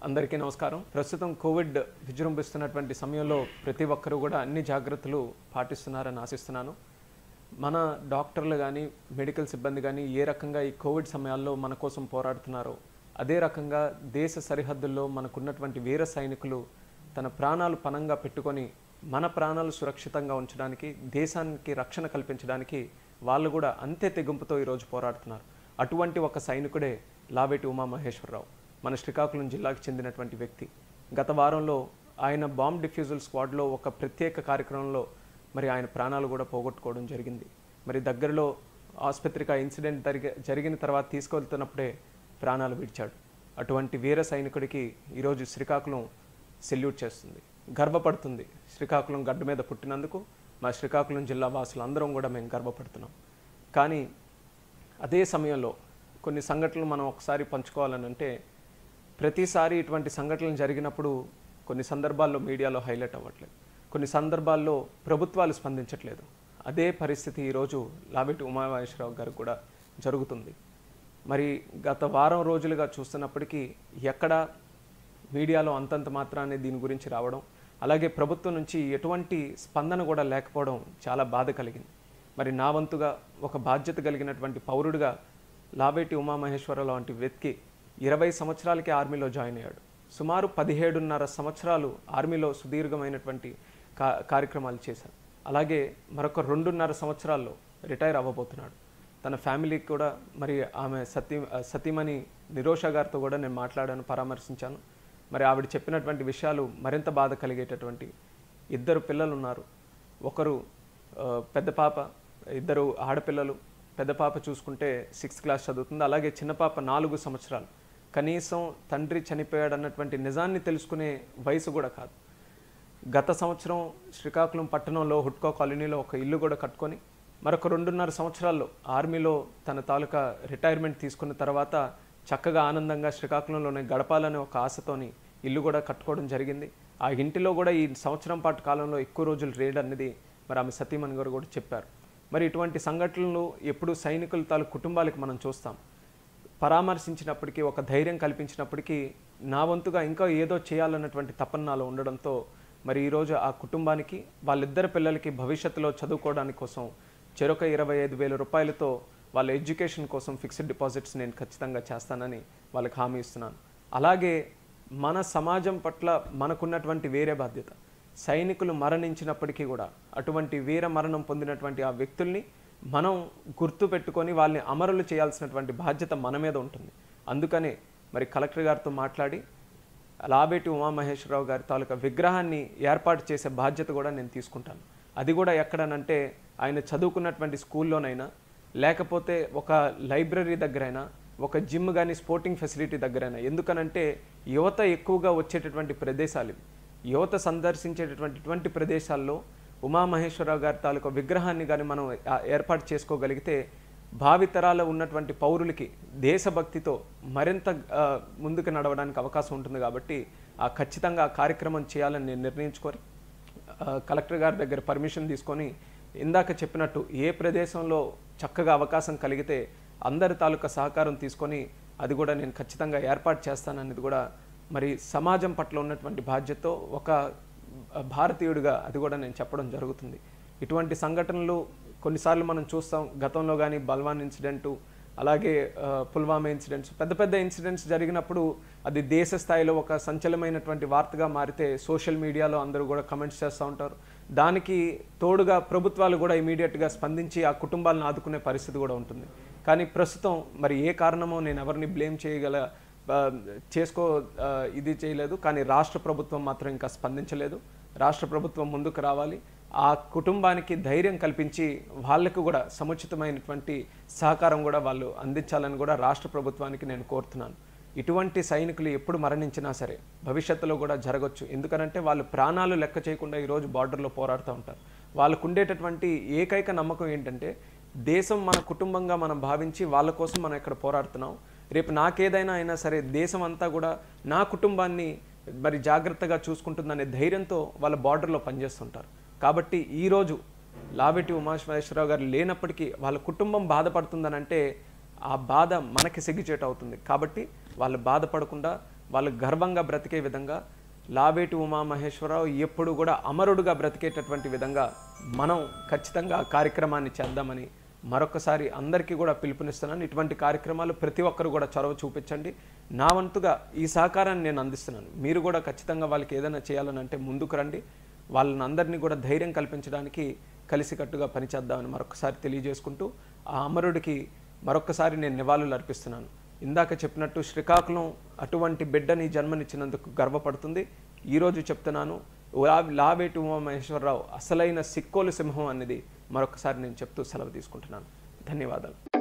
అందరికీ నమస్కారం ప్రస్తుతం కోవిడ్ విజృంభిస్తున్నటువంటి సమయంలో ప్రతి ఒక్కరూ కూడా అన్ని జాగ్రత్తలు పాటిస్తున్నారని ఆశిస్తున్నాను మన డాక్టర్లు కానీ మెడికల్ సిబ్బంది కానీ ఏ రకంగా ఈ కోవిడ్ సమయాల్లో మన కోసం పోరాడుతున్నారో అదే రకంగా దేశ సరిహద్దుల్లో మనకున్నటువంటి వీర సైనికులు తన ప్రాణాలు పణంగా పెట్టుకొని మన ప్రాణాలు సురక్షితంగా ఉంచడానికి దేశానికి రక్షణ కల్పించడానికి వాళ్ళు కూడా అంతే తెగింపుతో ఈరోజు పోరాడుతున్నారు అటువంటి ఒక సైనికుడే లావేటి ఉమామహేశ్వరరావు మన శ్రీకాకుళం జిల్లాకు చెందినటువంటి వ్యక్తి గత వారంలో ఆయన బాంబ్ డిఫ్యూజల్ స్క్వాడ్లో ఒక ప్రత్యేక కార్యక్రమంలో మరి ఆయన ప్రాణాలు కూడా పోగొట్టుకోవడం జరిగింది మరి దగ్గరలో ఆసుపత్రికి ఆ ఇన్సిడెంట్ జరిగి జరిగిన తర్వాత తీసుకెళ్తున్నప్పుడే ప్రాణాలు విడిచాడు అటువంటి వీర సైనికుడికి ఈరోజు శ్రీకాకుళం సెల్యూట్ చేస్తుంది గర్వపడుతుంది శ్రీకాకుళం గడ్డ మీద పుట్టినందుకు మా శ్రీకాకుళం జిల్లా వాసులు అందరం కూడా మేము గర్వపడుతున్నాం కానీ అదే సమయంలో కొన్ని సంఘటనలు మనం ఒకసారి పంచుకోవాలని అంటే ప్రతిసారి ఇటువంటి సంఘటనలు జరిగినప్పుడు కొన్ని సందర్భాల్లో మీడియాలో హైలైట్ అవ్వట్లేదు కొన్ని సందర్భాల్లో ప్రభుత్వాలు స్పందించట్లేదు అదే పరిస్థితి ఈరోజు లాబెట్టి ఉమామహేశ్వరరావు గారికి కూడా జరుగుతుంది మరి గత వారం రోజులుగా చూస్తున్నప్పటికీ ఎక్కడ మీడియాలో అంతంత మాత్రాన్ని దీని గురించి రావడం అలాగే ప్రభుత్వం నుంచి ఎటువంటి స్పందన కూడా లేకపోవడం చాలా బాధ కలిగింది మరి నా వంతుగా ఒక బాధ్యత కలిగినటువంటి పౌరుడిగా లావేటి ఉమామహేశ్వరరావు లాంటి వ్యక్తి ఇరవై సంవత్సరాలకే ఆర్మీలో జాయిన్ అయ్యాడు సుమారు పదిహేడున్నర సంవత్సరాలు ఆర్మీలో సుదీర్ఘమైనటువంటి కా కార్యక్రమాలు చేశారు అలాగే మరొక రెండున్నర సంవత్సరాల్లో రిటైర్ అవ్వబోతున్నాడు తన ఫ్యామిలీకి కూడా మరి ఆమె సతీ సతీమణి నిరోష గారితో కూడా నేను మాట్లాడాను పరామర్శించాను మరి ఆవిడ చెప్పినటువంటి విషయాలు మరింత బాధ కలిగేటటువంటి ఇద్దరు పిల్లలు ఉన్నారు ఒకరు ఆ, పెద్ద పాప ఇద్దరు ఆడపిల్లలు పెద్ద పాప చూసుకుంటే సిక్స్త్ క్లాస్ చదువుతుంది అలాగే చిన్న పాప నాలుగు సంవత్సరాలు కనీసం తండ్రి చనిపోయాడు అన్నటువంటి నిజాన్ని తెలుసుకునే వయసు కూడా కాదు గత సంవత్సరం శ్రీకాకుళం పట్టణంలో హుడ్కో కాలనీలో ఒక ఇల్లు కూడా కట్టుకొని మరొక రెండున్నర సంవత్సరాల్లో ఆర్మీలో తన తాలూకా రిటైర్మెంట్ తీసుకున్న తర్వాత చక్కగా ఆనందంగా శ్రీకాకుళంలోనే గడపాలనే ఒక ఆశతోని ఇల్లు కూడా కట్టుకోవడం జరిగింది ఆ ఇంటిలో కూడా ఈ సంవత్సరం పాటు కాలంలో ఎక్కువ రోజులు రేడ్ అనేది మరి ఆమె సతీమణి గారు కూడా చెప్పారు మరి ఇటువంటి సంఘటనలు ఎప్పుడు సైనికుల తాలూ కుటుంబాలకు మనం చూస్తాం పరామర్శించినప్పటికీ ఒక ధైర్యం కల్పించినప్పటికీ నా వంతుగా ఇంకా ఏదో చేయాలన్నటువంటి తపన నాలో ఉండడంతో మరి ఈరోజు ఆ కుటుంబానికి వాళ్ళిద్దరు పిల్లలకి భవిష్యత్తులో చదువుకోవడానికి కోసం చెరొక ఇరవై ఐదు వేల రూపాయలతో వాళ్ళ ఎడ్యుకేషన్ కోసం ఫిక్స్డ్ డిపాజిట్స్ నేను ఖచ్చితంగా చేస్తానని వాళ్ళకి హామీ ఇస్తున్నాను అలాగే మన సమాజం పట్ల మనకున్నటువంటి వేరే బాధ్యత సైనికులు మరణించినప్పటికీ కూడా అటువంటి వీర మరణం పొందినటువంటి ఆ వ్యక్తుల్ని మనం గుర్తు పెట్టుకొని వాళ్ళని అమరులు చేయాల్సినటువంటి బాధ్యత మన మీద ఉంటుంది అందుకనే మరి కలెక్టర్ గారితో మాట్లాడి లాబేటి ఉమామహేశ్వరరావు గారి తాలూకా విగ్రహాన్ని ఏర్పాటు చేసే బాధ్యత కూడా నేను తీసుకుంటాను అది కూడా ఎక్కడనంటే ఆయన చదువుకున్నటువంటి స్కూల్లోనైనా లేకపోతే ఒక లైబ్రరీ దగ్గరైనా ఒక జిమ్ కానీ స్పోర్టింగ్ ఫెసిలిటీ దగ్గరైనా ఎందుకనంటే యువత ఎక్కువగా వచ్చేటటువంటి ప్రదేశాలు ఇవి. యువత సందర్శించేటటువంటి ఇటువంటి ప్రదేశాల్లో ఉమామహేశ్వరరావు గారి తాలూకా విగ్రహాన్ని కానీ మనం ఆ- ఏర్పాటు చేసుకోగలిగితే భావితరాల ఉన్నటువంటి పౌరులకి దేశభక్తితో మరింత ఆ, ముందుకు నడవడానికి అవకాశం ఉంటుంది కాబట్టి ఆ ఖచ్చితంగా ఆ కార్యక్రమం చేయాలని నేను నిర్ణయించుకొని ఆ, కలెక్టర్ గారి దగ్గర పర్మిషన్ తీసుకొని ఇందాక చెప్పినట్టు ఏ ప్రదేశంలో చక్కగా అవకాశం కలిగితే అందరి తాలూకా సహకారం తీసుకొని అది కూడా నేను ఖచ్చితంగా ఏర్పాటు చేస్తాననేది కూడా మరి సమాజం పట్ల ఉన్నటువంటి బాధ్యతతో ఒక భారతీయుడిగా అది కూడా నేను చెప్పడం జరుగుతుంది ఇటువంటి సంఘటనలు కొన్నిసార్లు మనం చూస్తాం గతంలో కానీ బల్వాన్ ఇన్సిడెంటు అలాగే ఆ, పుల్వామా ఇన్సిడెంట్స్ పెద్ద పెద్ద ఇన్సిడెంట్స్ జరిగినప్పుడు అది దేశ స్థాయిలో ఒక సంచలనమైనటువంటి వార్తగా మారితే సోషల్ మీడియాలో అందరూ కూడా కమెంట్స్ చేస్తూ ఉంటారు దానికి తోడుగా ప్రభుత్వాలు కూడా ఇమీడియట్గా స్పందించి ఆ కుటుంబాలను ఆదుకునే పరిస్థితి కూడా ఉంటుంది కానీ ప్రస్తుతం మరి ఏ కారణమో నేను ఎవరిని బ్లేమ్ చేయగల ఆ, చేసుకో ఆ, ఇది చేయలేదు కానీ రాష్ట్ర ప్రభుత్వం మాత్రం ఇంకా స్పందించలేదు రాష్ట్ర ప్రభుత్వం ముందుకు రావాలి ఆ కుటుంబానికి ధైర్యం కల్పించి వాళ్ళకు కూడా సముచితమైనటువంటి సహకారం కూడా వాళ్ళు అందించాలని కూడా రాష్ట్ర ప్రభుత్వానికి నేను కోరుతున్నాను ఇటువంటి సైనికులు ఎప్పుడు మరణించినా సరే భవిష్యత్తులో కూడా జరగచ్చు ఎందుకనంటే వాళ్ళు ప్రాణాలు లెక్క చేయకుండా ఈరోజు బార్డర్లో పోరాడుతూ ఉంటారు వాళ్ళకు ఉండేటటువంటి ఏకైక నమ్మకం ఏంటంటే దేశం మన కుటుంబంగా మనం భావించి వాళ్ళ కోసం మనం ఇక్కడ పోరాడుతున్నాం రేపు నాకేదైనా అయినా సరే దేశం అంతా కూడా నా కుటుంబాన్ని మరి జాగ్రత్తగా చూసుకుంటుందనే ధైర్యంతో వాళ్ళ బార్డర్లో పనిచేస్తుంటారు కాబట్టి ఈరోజు లావెట్టి ఉమాశ్వరేశ్వరరావు గారు లేనప్పటికీ వాళ్ళ కుటుంబం బాధపడుతుందనంటే ఆ బాధ మనకి సిగ్గుచేటు అవుతుంది కాబట్టి వాళ్ళు బాధపడకుండా వాళ్ళు గర్వంగా బ్రతికే విధంగా లావేటి ఉమామహేశ్వరరావు ఎప్పుడు కూడా అమరుడుగా బ్రతికేటటువంటి విధంగా మనం ఖచ్చితంగా ఆ కార్యక్రమాన్ని చేద్దామని మరొకసారి అందరికీ కూడా పిలుపునిస్తున్నాను ఇటువంటి కార్యక్రమాలు ప్రతి ఒక్కరు కూడా చొరవ చూపించండి నా వంతుగా ఈ సహకారాన్ని నేను అందిస్తున్నాను మీరు కూడా ఖచ్చితంగా వాళ్ళకి ఏదైనా చేయాలని అంటే ముందుకు రండి వాళ్ళని అందరినీ కూడా ధైర్యం కల్పించడానికి కలిసికట్టుగా పనిచేద్దామని మరొకసారి తెలియజేసుకుంటూ ఆ అమరుడికి మరొకసారి నేను నివాళులు అర్పిస్తున్నాను ఇందాక చెప్పినట్టు శ్రీకాకుళం అటువంటి బిడ్డని జన్మనిచ్చినందుకు గర్వపడుతుంది ఈరోజు చెప్తున్నాను లా లావేటి ఉమామహేశ్వరరావు అసలైన సిక్కోలు సింహం అనేది మరొకసారి నేను చెప్తూ సెలవు తీసుకుంటున్నాను ధన్యవాదాలు